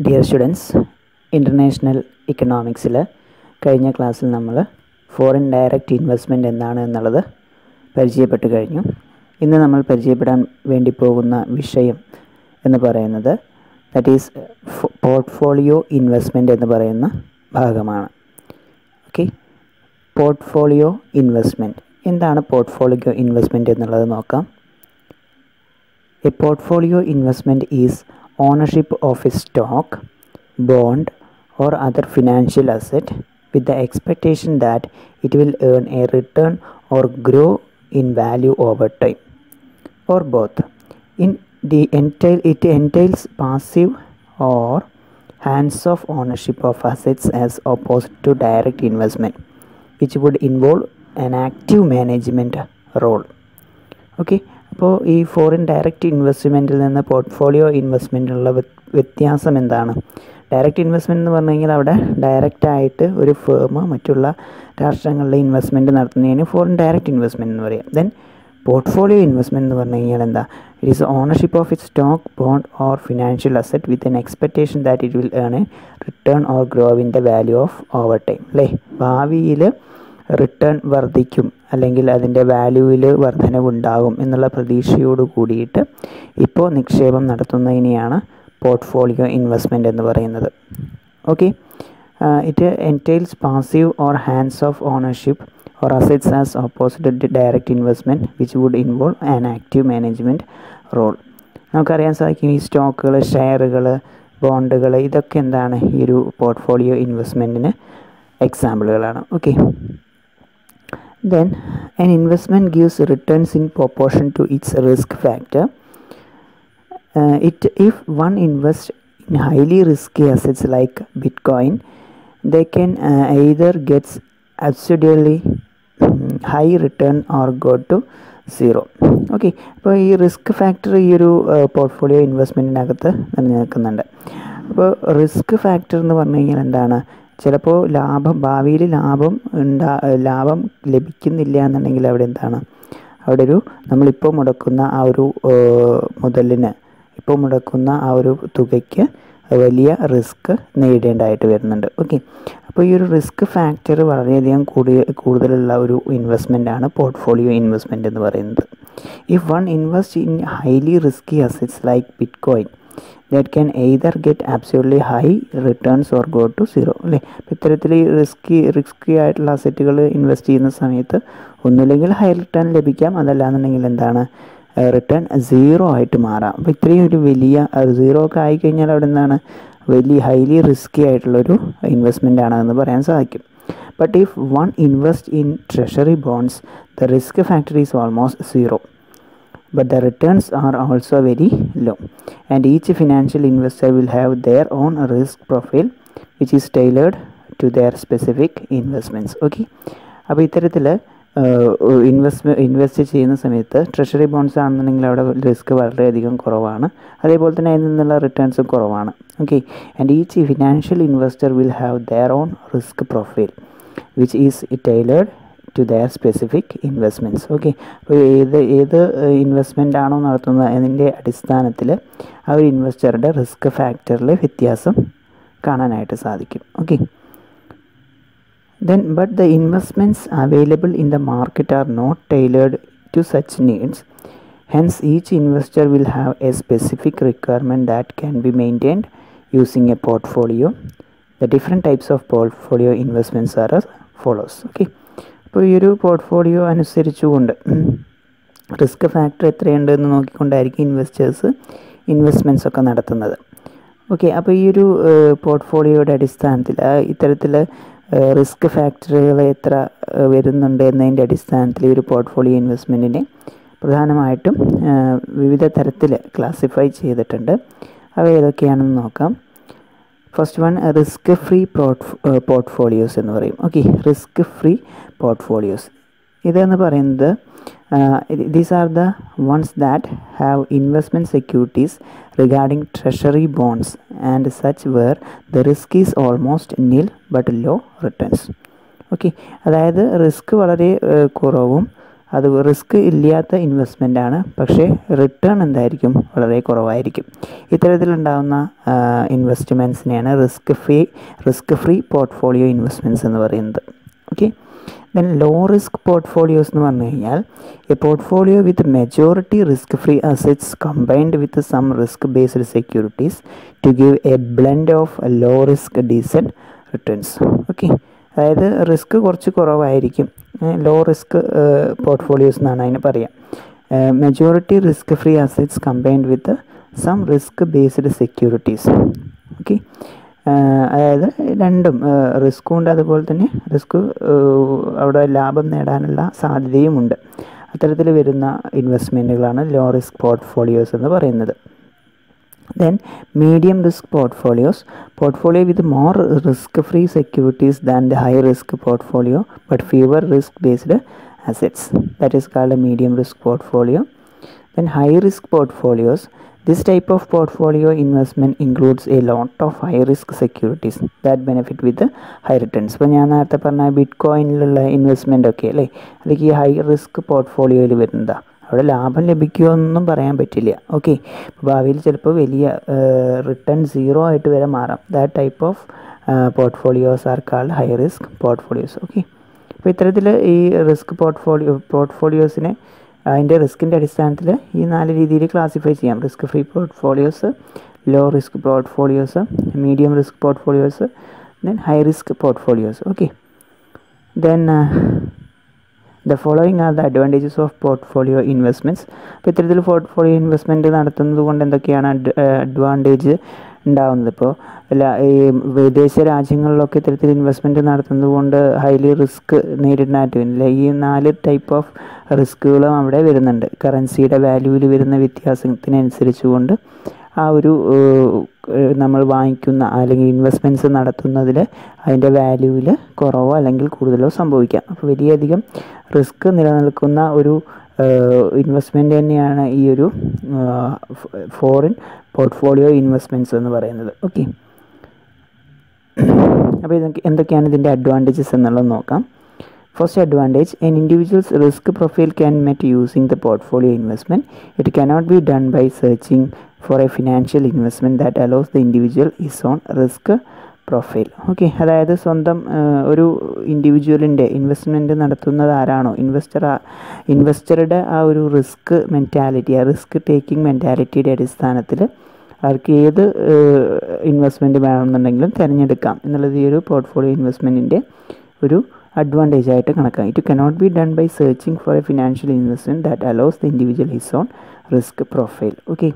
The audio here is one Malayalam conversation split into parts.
ഡിയർ സ്റ്റുഡൻസ് ഇൻ്റർനാഷണൽ ഇക്കണോമിക്സിൽ കഴിഞ്ഞ ക്ലാസ്സിൽ നമ്മൾ ഫോറിൻ ഡയറക്റ്റ് ഇൻവെസ്റ്റ്മെൻറ്റ് എന്താണ് എന്നുള്ളത് പരിചയപ്പെട്ടു കഴിഞ്ഞു ഇന്ന് നമ്മൾ പരിചയപ്പെടാൻ വേണ്ടി പോകുന്ന വിഷയം എന്ന് പറയുന്നത് ദറ്റ് ഈസ് പോർട്ട്ഫോളിയോ ഇൻവെസ്റ്റ്മെൻറ്റ് എന്ന് പറയുന്ന ഭാഗമാണ് ഓക്കെ പോർട്ട്ഫോളിയോ ഇൻവെസ്റ്റ്മെൻറ്റ് എന്താണ് പോർട്ട്ഫോളിയോ ഇൻവെസ്റ്റ്മെൻറ്റ് എന്നുള്ളത് നോക്കാം a portfolio investment is ownership of a stock, bond, or other financial asset with the expectation that it will earn a return or grow in value over time, or both. In the entail, it entails passive or hands-off ownership of assets as opposed to direct investment, which would involve an active management role. Okay അപ്പോൾ ഈ ഫോറിൻ ഡയറക്റ്റ് ഇൻവെസ്റ്റ്മെൻറ്റിൽ നിന്ന് പോർട്ട്ഫോളിയോ ഇൻവെസ്റ്റ്മെൻറ്റിലുള്ള വ്യത്യാസം എന്താണ് ഡയറക്റ്റ് ഇൻവെസ്റ്റ്മെൻറ്റ് എന്ന് പറഞ്ഞു കഴിഞ്ഞാൽ അവിടെ ഡയറക്റ്റായിട്ട് ഒരു ഫേം മറ്റുള്ള രാഷ്ട്രങ്ങളിലെ ഇൻവെസ്റ്റ്മെൻറ്റ് നടത്തുന്നതിന് ഫോറിൻ ഡയറക്റ്റ് ഇൻവെസ്റ്റ്മെൻറ്റ് എന്ന് പറയാം ദെൻ പോർട്ട്ഫോളിയോ ഇൻവെസ്റ്റ്മെൻറ്റ് എന്ന് പറഞ്ഞു കഴിഞ്ഞാൽ എന്താ it is ownership of it stock bond or financial asset with an expectation that it will earn a return or grow in the value of over time അല്ലേ ഭാവിയിൽ റിട്ടേൺ വർദ്ധിക്കും അല്ലെങ്കിൽ അതിൻ്റെ വാല്യൂവിൽ വർധനവുണ്ടാകും എന്നുള്ള പ്രതീക്ഷയോട് കൂടിയിട്ട് ഇപ്പോൾ നിക്ഷേപം നടത്തുന്നതിനെയാണ് പോർട്ട്ഫോളിയോ ഇൻവെസ്റ്റ്മെൻറ്റ് എന്ന് പറയുന്നത് okay it entails passive or hands off ownership or assets as opposite to direct investment which would involve an active management role നമുക്കറിയാൻ സാധിക്കും ഈ സ്റ്റോക്കുകൾ ഷെയറുകൾ ബോണ്ടുകൾ ഇതൊക്കെ എന്താണ് ഈ ഒരു പോർട്ട്ഫോളിയോ ഇൻവെസ്റ്റ്മെൻറ്റിന് എക്സാമ്പിളുകളാണ് okay then an investment gives returns in proportion to its risk factor uh, it if one invests in highly risky assets like bitcoin they can uh, either get absolutely um, high return or go to zero okay അപ്പോൾ ഈ റിസ്ക് ഫാക്ടർ ഈ ഒരു പോർട്ട്ഫോളിയോ ഇൻവെസ്റ്റ്മെൻറ്റിനകത്ത് നിലനിൽക്കുന്നുണ്ട് അപ്പോൾ റിസ്ക് ഫാക്ടർ എന്ന് പറഞ്ഞു കഴിഞ്ഞാൽ എന്താണ് ചിലപ്പോൾ ലാഭം ഭാവിയിൽ ലാഭം ഉണ്ടാ ലാഭം ലഭിക്കുന്നില്ല എന്നുണ്ടെങ്കിൽ അവിടെ എന്താണ് അവിടെ ഒരു നമ്മളിപ്പോൾ മുടക്കുന്ന ആ ഒരു മുതലിന് ഇപ്പോൾ മുടക്കുന്ന ആ ഒരു തുകയ്ക്ക് വലിയ റിസ്ക് നേടേണ്ടതായിട്ട് വരുന്നുണ്ട് ഓക്കെ അപ്പോൾ ഈ ഒരു റിസ്ക് ഫാക്ടർ വളരെയധികം കൂടി കൂടുതലുള്ള ഒരു ഇൻവെസ്റ്റ്മെൻ്റ് ആണ് പോർട്ട്ഫോളിയോ ഇൻവെസ്റ്റ്മെൻറ്റ് എന്ന് പറയുന്നത് if one invest in highly risky assets like bitcoin that can either get absolutely high returns or go to zero അല്ലേ അപ്പോൾ ഇത്തരത്തിൽ റിസ്കി റിസ്കി ആയിട്ടുള്ള അസറ്റുകൾ ഇൻവെസ്റ്റ് ചെയ്യുന്ന സമയത്ത് ഒന്നുമില്ലെങ്കിൽ ഹൈ റിട്ടേൺ ലഭിക്കാം അതല്ലാന്നുണ്ടെങ്കിൽ എന്താണ് റിട്ടേൺ സീറോ ആയിട്ട് മാറാം അപ്പോൾ ഇത്രയും ഒരു വലിയ സീറോ ഒക്കെ ആയിക്കഴിഞ്ഞാൽ അവിടെ എന്താണ് വലിയ ഹൈലി റിസ്കി ആയിട്ടുള്ളൊരു ഇൻവെസ്റ്റ്മെൻ്റ് ആണെന്ന് പറയാൻ സാധിക്കും but if one invest in treasury bonds the risk factor is almost zero but the returns are also very low and each financial investor will have their own risk profile which is tailored to their specific investments okay അപ്പോൾ ഇത്തരത്തിൽ ഇൻവെസ്റ്റ് ഇൻവെസ്റ്റ് ചെയ്യുന്ന സമയത്ത് ട്രഷറി ബോണ്ട്സ് ആണെന്നുണ്ടെങ്കിൽ അവിടെ റിസ്ക് വളരെയധികം കുറവാണ് അതേപോലെ തന്നെ അതിൽ നിന്നുള്ള റിട്ടേൺസും കുറവാണ് okay and each financial investor will have their own risk profile which is tailored to their specific investments okay അപ്പോൾ ഏത് ഏത് ഇൻവെസ്റ്റ്മെൻ്റ് ആണോ നടത്തുന്നത് അതിൻ്റെ അടിസ്ഥാനത്തിൽ ആ ഒരു ഇൻവെസ്റ്ററുടെ റിസ്ക് ഫാക്ടറിൽ വ്യത്യാസം കാണാനായിട്ട് സാധിക്കും okay then but the investments available in the market are not tailored to such needs hence each investor will have a specific requirement that can be maintained using a portfolio the different types of portfolio investments are as follows okay അപ്പോൾ ഈ ഒരു പോർട്ട്ഫോളിയോ അനുസരിച്ചുകൊണ്ട് റിസ്ക് ഫാക്ടർ എത്രയുണ്ട് എന്ന് നോക്കിക്കൊണ്ടായിരിക്കും ഇൻവെസ്റ്റേഴ്സ് ഇൻവെസ്റ്റ്മെൻറ്റ്സ് ഒക്കെ നടത്തുന്നത് ഓക്കെ അപ്പോൾ ഈ ഒരു പോർട്ട്ഫോളിയോയുടെ അടിസ്ഥാനത്തിൽ ഇത്തരത്തിൽ റിസ്ക് ഫാക്ടറുകൾ എത്ര വരുന്നുണ്ട് എന്നതിൻ്റെ അടിസ്ഥാനത്തിൽ ഈ ഒരു പോർട്ട്ഫോളിയോ ഇൻവെസ്റ്റ്മെൻറ്റിനെ പ്രധാനമായിട്ടും വിവിധ തരത്തിൽ ക്ലാസിഫൈ ചെയ്തിട്ടുണ്ട് അവ ഏതൊക്കെയാണെന്ന് നോക്കാം first one risk free portfolios എന്ന് പറയും ഓക്കെ റിസ്ക് ഫ്രീ പോർട്ട്ഫോളിയോസ് ഇതെന്ന് പറയുന്നത് these are the ones that have investment securities regarding treasury bonds and such where the risk is almost nil but low returns okay അതായത് റിസ്ക് വളരെ കുറവും അത് റിസ്ക് ഇല്ലാത്ത ഇൻവെസ്റ്റ്മെൻ്റ് ആണ് പക്ഷേ റിട്ടേൺ എന്തായിരിക്കും വളരെ കുറവായിരിക്കും ഇത്തരത്തിലുണ്ടാകുന്ന ഇൻവെസ്റ്റ്മെൻറ്റ്സിനെയാണ് risk free risk free portfolio investments എന്ന് പറയുന്നത് okay then low risk portfolios എന്ന് പറഞ്ഞു കഴിഞ്ഞാൽ a portfolio with majority risk free assets combined with some risk based securities to give a blend of low risk decent returns okay അതായത് റിസ്ക് കുറച്ച് കുറവായിരിക്കും ലോ റിസ്ക് പോർട്ട്ഫോളിയോസ് എന്നാണ് അതിന് പറയുക majority risk free assets combined with some risk based securities okay അതായത് രണ്ടും റിസ്ക്കും ഉണ്ട് അതുപോലെ തന്നെ റിസ്ക് അവിടെ ലാഭം നേടാനുള്ള സാധ്യതയുമുണ്ട് അത്തരത്തിൽ വരുന്ന ഇൻവെസ്റ്റ്മെൻറ്റുകളാണ് ലോ റിസ്ക് പോർട്ട്ഫോളിയോസ് എന്ന് പറയുന്നത് then medium risk portfolios portfolio with more risk free securities than the high risk portfolio but fewer risk based assets that is called a medium risk portfolio then high risk portfolios this type of portfolio investment includes a lot of high risk securities that benefit with the high returns ഇപ്പോൾ ഞാൻ നേരത്തെ പറഞ്ഞ ബിറ്റ് കോയിനിലുള്ള ഇൻവെസ്റ്റ്മെൻ്റ് ഒക്കെ അല്ലേ അതൊക്കെ ഈ ഹൈ റിസ്ക് പോർട്ട്ഫോളിയോയിൽ വരുന്നതാണ് അവിടെ ലാഭം ലഭിക്കുമോ എന്നും പറയാൻ പറ്റില്ല ഓക്കെ ഭാവിയിൽ ചിലപ്പോൾ വലിയ റിട്ടേൺ സീറോ ആയിട്ട് വരെ മാറാം that type of portfolios are called high risk portfolios okay അപ്പോൾ ഇത്തരത്തിൽ ഈ റിസ്ക് പോർട്ട്ഫോളിയോ പോർട്ട്ഫോളിയോസിനെ അതിൻ്റെ റിസ്കിൻ്റെ അടിസ്ഥാനത്തിൽ ഈ നാല് രീതിയിൽ ക്ലാസിഫൈ ചെയ്യാം risk free portfolios low risk portfolios medium risk portfolios then high risk portfolios okay then the following are the advantages of portfolio investments അപ്പോൾ ഇത്തരത്തിൽ പോർട്ട്ഫോളിയോ ഇൻവെസ്റ്റ്മെൻറ്റ് നടത്തുന്നത് കൊണ്ട് എന്തൊക്കെയാണ് അഡ്വാൻറ്റേജ് ഉണ്ടാവുന്നത് ഇപ്പോൾ എല്ലാ ഈ വിദേശ രാജ്യങ്ങളിലൊക്കെ ഇത്തരത്തിൽ ഇൻവെസ്റ്റ്മെൻറ്റ് നടത്തുന്നത് കൊണ്ട് ഹൈലി റിസ്ക് നേരിടാനായിട്ട് വരില്ല ഈ നാല് ടൈപ്പ് ഓഫ് റിസ്കുകളും അവിടെ വരുന്നുണ്ട് കറൻസിയുടെ വാല്യൂവിൽ വരുന്ന വ്യത്യാസത്തിനനുസരിച്ച് കൊണ്ട് ആ ഒരു നമ്മൾ വാങ്ങിക്കുന്ന അല്ലെങ്കിൽ ഇൻവെസ്റ്റ്മെൻറ്റ്സ് നടത്തുന്നതിൽ അതിൻ്റെ വാല്യൂവിൽ കുറവോ അല്ലെങ്കിൽ കൂടുതലോ സംഭവിക്കാം അപ്പോൾ വലിയധികം റിസ്ക് നിലനിൽക്കുന്ന ഒരു ഇൻവെസ്റ്റ്മെൻറ്റ് തന്നെയാണ് ഈ ഒരു ഫോറിൻ പോർട്ട്ഫോളിയോ ഇൻവെസ്റ്റ്മെൻറ്റ്സ് എന്ന് പറയുന്നത് ഓക്കെ അപ്പോൾ ഇതൊക്കെ എന്തൊക്കെയാണ് ഇതിൻ്റെ അഡ്വാൻറ്റേജസ് എന്നുള്ളത് നോക്കാം first advantage an individuals risk profile can met using the portfolio investment it cannot be done by searching for a financial investment that allows the individual is own risk profile okay അതായത് സ്വന്തം ഒരു ഇൻഡിവിജ്വലിൻ്റെ ഇൻവെസ്റ്റ്മെൻറ്റ് നടത്തുന്നത് ആരാണോ ഇൻവെസ്റ്റർ ഇൻവെസ്റ്ററുടെ ആ ഒരു റിസ്ക് മെൻറ്റാലിറ്റി ആ റിസ്ക് ടേക്കിംഗ് മെൻറ്റാലിറ്റിയുടെ അടിസ്ഥാനത്തിൽ അവർക്ക് ഏത് ഇൻവെസ്റ്റ്മെൻറ്റ് വേണമെന്നുണ്ടെങ്കിലും തിരഞ്ഞെടുക്കാം എന്നുള്ളത് ഈ ഒരു പോർട്ട്ഫോളിയോ ഇൻവെസ്റ്റ്മെൻറ്റിൻ്റെ ഒരു അഡ്വാൻറ്റേജ് ആയിട്ട് കണക്കാം it cannot be done by searching for a financial investment that allows the individual his own risk profile okay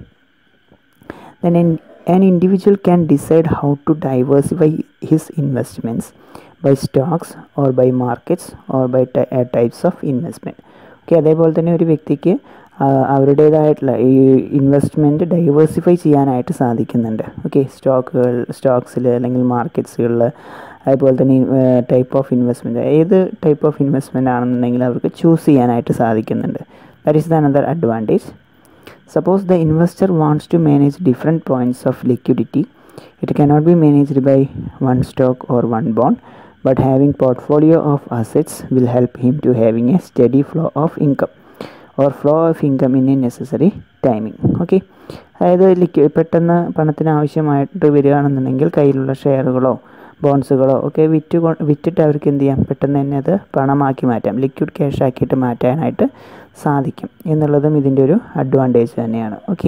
then an, an individual can decide how to diversify his investments by stocks or by markets or by uh, types of investment okay അതേപോലെ തന്നെ ഒരു വ്യക്തിക്ക് അവരുടേതായിട്ടുള്ള ഈ ഇൻവെസ്റ്റ്മെൻറ്റ് ഡൈവേഴ്സിഫൈ ചെയ്യാനായിട്ട് സാധിക്കുന്നുണ്ട് ഓക്കെ സ്റ്റോക്കുകൾ സ്റ്റോക്സിൽ അല്ലെങ്കിൽ മാർക്കറ്റ്സുകളിൽ അതുപോലെ തന്നെ ടൈപ്പ് ഓഫ് ഇൻവെസ്റ്റ്മെൻറ്റ് ഏത് ടൈപ്പ് ഓഫ് ഇൻവെസ്റ്റ്മെൻ്റ് ആണെന്നുണ്ടെങ്കിൽ അവർക്ക് ചൂസ് ചെയ്യാനായിട്ട് സാധിക്കുന്നുണ്ട് that is the another advantage Suppose the investor wants to manage different points of liquidity. It cannot be managed by one stock or one bond, but having portfolio of assets will help him to having a steady flow of income or flow of income in a necessary timing. Okay. അതായത് ലിക്വി പെട്ടെന്ന് പണത്തിന് ആവശ്യമായിട്ട് വരികയാണെന്നുണ്ടെങ്കിൽ കയ്യിലുള്ള ഷെയറുകളോ ബോൺസുകളോ ഒക്കെ വിറ്റ് വിറ്റിട്ട് അവർക്ക് എന്ത് ചെയ്യാം പെട്ടെന്ന് തന്നെ അത് പണമാക്കി മാറ്റാം ലിക്വിഡ് ക്യാഷ് ആക്കിയിട്ട് മാറ്റാനായിട്ട് സാധിക്കും എന്നുള്ളതും ഇതിൻ്റെ ഒരു അഡ്വാൻറ്റേജ് തന്നെയാണ് okay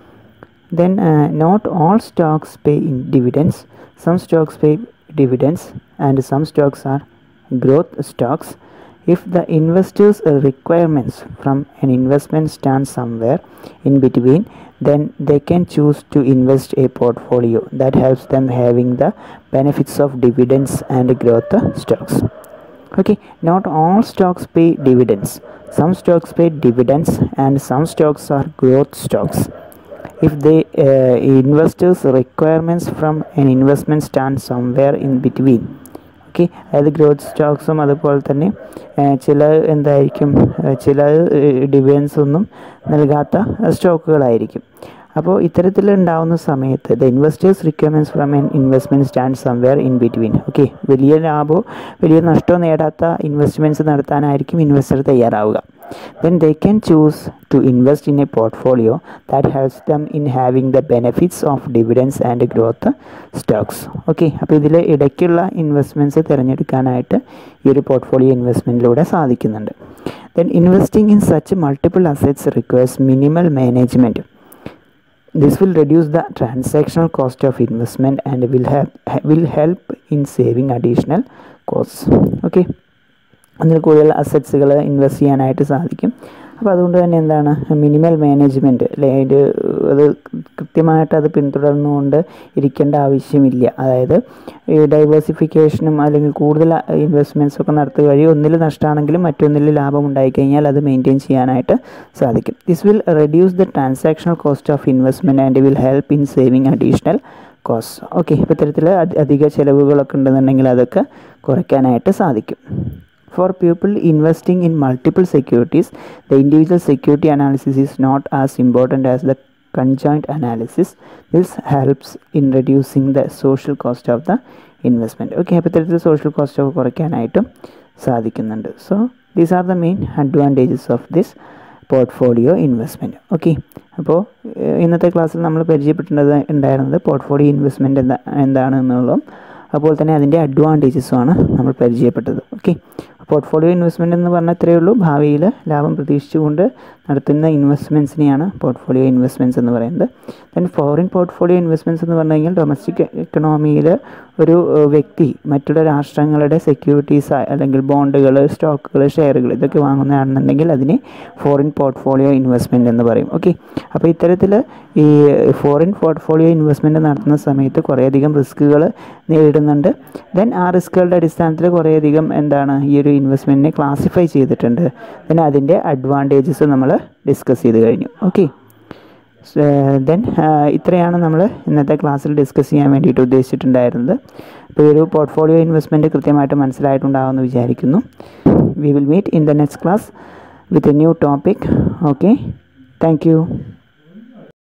then not all stocks pay in dividends some stocks pay dividends and some stocks are growth stocks if the investors requirements from an investment stand somewhere in between then they can choose to invest a portfolio that helps them having the benefits of dividends and growth stocks okay not all stocks pay dividends some stocks pay dividends and some stocks are growth stocks if the uh, investors requirements from an investment stand somewhere in between okay അതായത് ഗ്രോത്ത് സ്റ്റോക്സും അതുപോലെ തന്നെ ചില എന്തായിരിക്കും ചില ഡിവിഡൻസ് ഒന്നും നൽകാത്ത സ്റ്റോക്കുകളായിരിക്കും അപ്പോൾ ഇത്തരത്തിലുണ്ടാവുന്ന സമയത്ത് the investors requirements from an investment stand somewhere in between okay വലിയ ലാഭമോ വലിയ നഷ്ടമോ നേടാത്ത ഇൻവെസ്റ്റ്മെൻറ്റ്സ് നടത്താനായിരിക്കും ഇൻവെസ്റ്റർ തയ്യാറാവുക then they can choose to invest in a portfolio that helps them in having the benefits of dividends and growth stocks okay അപ്പോൾ ഇതിൽ ഇടയ്ക്കുള്ള ഇൻവെസ്റ്റ്മെൻറ്റ്സ് തിരഞ്ഞെടുക്കാനായിട്ട് ഈ ഒരു പോർട്ട്ഫോളിയോ ഇൻവെസ്റ്റ്മെൻറ്റിലൂടെ സാധിക്കുന്നുണ്ട് then investing in such multiple assets requires minimal management This will reduce the transactional cost of investment and will have will help in saving additional costs. Okay. അതിൽ കൂടുതൽ അസറ്റ്സുകൾ ഇൻവെസ്റ്റ് ചെയ്യാനായിട്ട് സാധിക്കും അപ്പോൾ അതുകൊണ്ട് തന്നെ എന്താണ് മിനിമൽ മാനേജ്മെൻറ്റ് അല്ലെ അതിൻ്റെ അത് കൃത്യമായിട്ട് അത് പിന്തുടർന്നുകൊണ്ട് ഇരിക്കേണ്ട ആവശ്യമില്ല അതായത് ഈ ഡൈവേഴ്സിഫിക്കേഷനും അല്ലെങ്കിൽ കൂടുതൽ ഇൻവെസ്റ്റ്മെൻറ്റ്സ് ഒക്കെ നടത്തുക വഴി ഒന്നിൽ നഷ്ടമാണെങ്കിലും മറ്റൊന്നിൽ ലാഭം ഉണ്ടായിക്കഴിഞ്ഞാൽ അത് മെയിൻറ്റെയിൻ ചെയ്യാനായിട്ട് സാധിക്കും this will reduce the transactional cost of investment and will help in saving additional cost okay ഇപ്പോൾ ഇത്തരത്തിൽ അധിക ചിലവുകളൊക്കെ ഉണ്ടെന്നുണ്ടെങ്കിൽ അതൊക്കെ കുറയ്ക്കാനായിട്ട് സാധിക്കും For people investing in multiple securities, the individual security analysis is not as important as the conjoint analysis. This helps in reducing the social cost of the investment. Okay അപ്പോൾ ഇത്തരത്തിൽ സോഷ്യൽ കോസ്റ്റ് ഒക്കെ കുറയ്ക്കാനായിട്ടും സാധിക്കുന്നുണ്ട് so these are the main advantages of this portfolio investment okay അപ്പോൾ ഇന്നത്തെ ക്ലാസ്സിൽ നമ്മൾ പരിചയപ്പെട്ടിട്ടുള്ളത് ഉണ്ടായിരുന്നത് പോർട്ട്ഫോളിയോ ഇൻവെസ്റ്റ്മെൻറ്റ് എന്താ എന്താണ് എന്നുള്ളതും അതുപോലെ തന്നെ അതിൻ്റെ അഡ്വാൻറ്റേജസുമാണ് നമ്മൾ പരിചയപ്പെട്ടത് ഓക്കെ പോർട്ട്ഫോളിയോ ഇൻവെസ്റ്റ്മെൻറ്റ് എന്ന് പറഞ്ഞാൽ ഇത്രയേ ഉള്ളൂ ഭാവിയിൽ ലാഭം പ്രതീക്ഷിച്ചുകൊണ്ട് നടത്തുന്ന ഇൻവെസ്റ്റ്മെൻറ്റ്സിനെയാണ് പോർട്ട്ഫോളിയോ ഇൻവെസ്റ്റ്മെൻറ്റ്സ് എന്ന് പറയുന്നത് ദെൻ ഫോറിൻ പോർട്ട്ഫോളിയോ ഇൻവെസ്റ്റ്മെൻറ്റ്സ് എന്ന് പറഞ്ഞു കഴിഞ്ഞാൽ ഡൊമസ്റ്റിക് എക്കണോമിയിൽ ഒരു വ്യക്തി മറ്റുള്ള രാഷ്ട്രങ്ങളുടെ സെക്യൂരിറ്റീസ് അല്ലെങ്കിൽ ബോണ്ടുകൾ സ്റ്റോക്കുകൾ ഷെയറുകൾ ഇതൊക്കെ വാങ്ങുന്നതാണെന്നുണ്ടെങ്കിൽ അതിനെ ഫോറിൻ പോർട്ട്ഫോളിയോ ഇൻവെസ്റ്റ്മെൻറ്റ് എന്ന് പറയും ഓക്കെ അപ്പോൾ ഇത്തരത്തിൽ ഈ ഫോറിൻ പോർട്ട്ഫോളിയോ ഇൻവെസ്റ്റ്മെൻറ്റ് നടത്തുന്ന സമയത്ത് കുറേയധികം റിസ്ക്കുകൾ നേരിടുന്നുണ്ട് ദെൻ ആ റിസ്ക്കുകളുടെ അടിസ്ഥാനത്തിൽ കുറേയധികം എന്താണ് ഈ ഒരു ഇൻവെസ്റ്റ്മെൻറ്റിനെ ക്ലാസിഫൈ ചെയ്തിട്ടുണ്ട് ദെൻ അതിൻ്റെ അഡ്വാൻറ്റേജസ് നമ്മൾ ഡിസ്കസ് ചെയ്ത് കഴിഞ്ഞു ഓക്കെ ദെൻ ഇത്രയാണ് നമ്മൾ ഇന്നത്തെ ക്ലാസ്സിൽ ഡിസ്കസ് ചെയ്യാൻ വേണ്ടിയിട്ട് ഉദ്ദേശിച്ചിട്ടുണ്ടായിരുന്നത് അപ്പോൾ ഈ ഒരു പോർട്ട്ഫോളിയോ ഇൻവെസ്റ്റ്മെൻറ്റ് കൃത്യമായിട്ട് മനസ്സിലായിട്ടുണ്ടാകുമെന്ന് വിചാരിക്കുന്നു we will meet in the next class with a new topic okay thank U